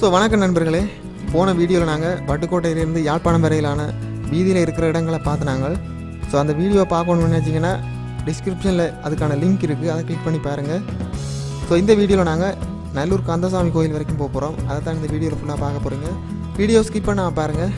so வணக்கம் நண்பர்களே போன வீடியோவில் நாங்கள் வட்டுக்கோட்டையிலேருந்து யாழ்ப்பாணம் வரையிலான வீதியில் இருக்கிற இடங்களை பார்த்து நாங்கள் ஸோ அந்த வீடியோ பார்க்கணும்னு நினச்சிங்கன்னா டிஸ்கிரிப்ஷனில் அதுக்கான லிங்க் இருக்குது அதை கிளிக் பண்ணி பாருங்கள் ஸோ இந்த வீடியோவில் நாங்கள் நல்லூர் கந்தசாமி கோயில் வரைக்கும் போக போகிறோம் அதை தான் இந்த வீடியோவில் ஃபுல்லாக பார்க்க போகிறீங்க வீடியோ ஸ்கிப் பண்ணாம பாருங்கள்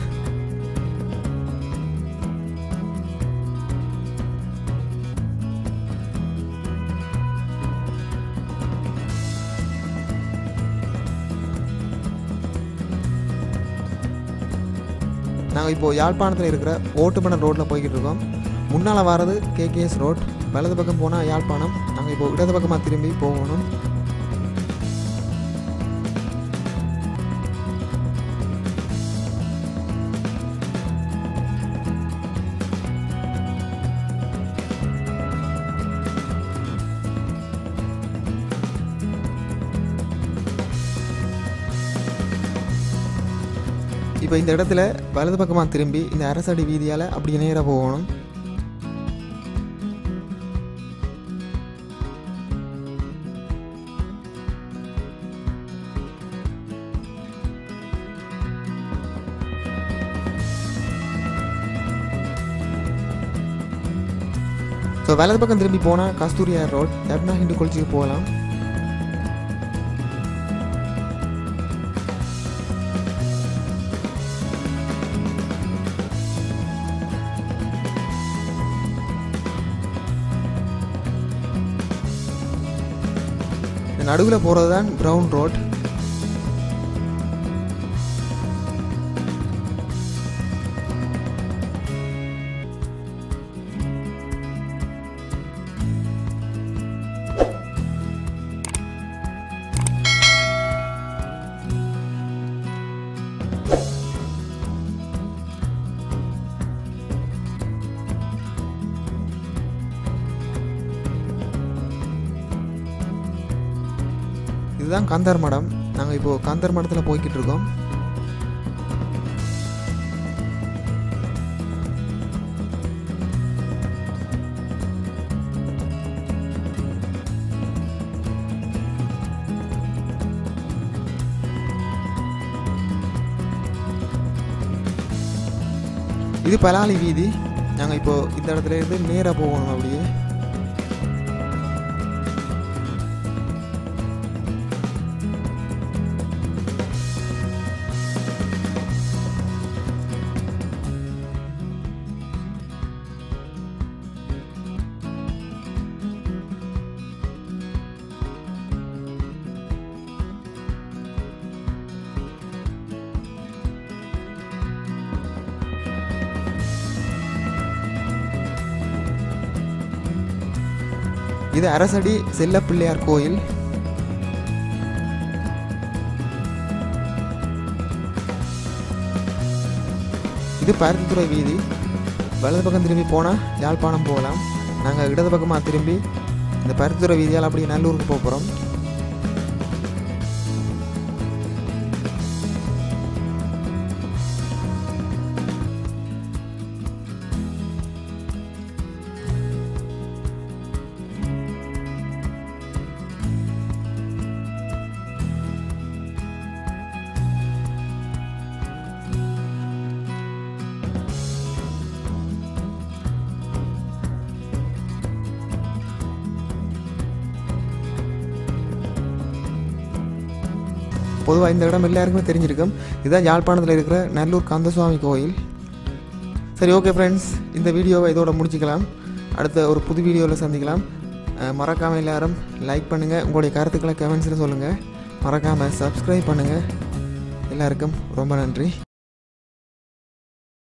நாங்கள் இப்போது யாழ்ப்பாணத்தில் இருக்கிற ஓட்டுமணம் ரோட்டில் போய்கிட்டு இருக்கோம் முன்னால் வர்றது கேகேஎஸ் ரோட் வலது பக்கம் போனால் யாழ்ப்பாணம் நாங்கள் இப்போ இடது பக்கமாக திரும்பி போகணும் இப்போ இந்த இடத்துல வலது பக்கமாக திரும்பி இந்த அரசடி வீதியால் அப்படி நேராக போகணும் ஸோ வலது பக்கம் திரும்பி போனால் கஸ்தூரியார் ரோட் டப்னா ஹிண்டு கொளிச்சிக்கு போகலாம் இந்த நடுவில் போகிறது தான் ப்ரௌன் ரோட் இதுதான் காந்தார் மடம் நாங்கள் இப்போது காந்தார் மடத்தில் போய்கிட்டு இருக்கோம் இது பலாலி வீதி நாங்கள் இப்போது இந்த இடத்துல இருந்து நேராக போகணும் அப்படியே இது அரசடி செல்ல பிள்ளையார் கோயில் இது பருத்தித்துறை வீதி வலது பக்கம் திரும்பி போனால் யாழ்ப்பாணம் போகலாம் நாங்கள் இடது பக்கமாக திரும்பி இந்த பருத்தித்துறை வீதியால் அப்படி நல்லூருக்கு போக போகிறோம் பொதுவாக இந்த இடம் எல்லாருக்குமே தெரிஞ்சிருக்கும் இதுதான் யாழ்ப்பாணத்தில் இருக்கிற நல்லூர் கந்தசுவாமி கோயில் சரி ஓகே ஃப்ரெண்ட்ஸ் இந்த வீடியோவை இதோட முடிச்சுக்கலாம் அடுத்த ஒரு புது வீடியோவில் சந்திக்கலாம் அஹ் மறக்காமல் எல்லாரும் லைக் பண்ணுங்கள் உங்களுடைய கருத்துக்களை கமெண்ட்ஸில் சொல்லுங்கள் மறக்காமல் சப்ஸ்கிரைப் பண்ணுங்கள் எல்லாருக்கும் ரொம்ப நன்றி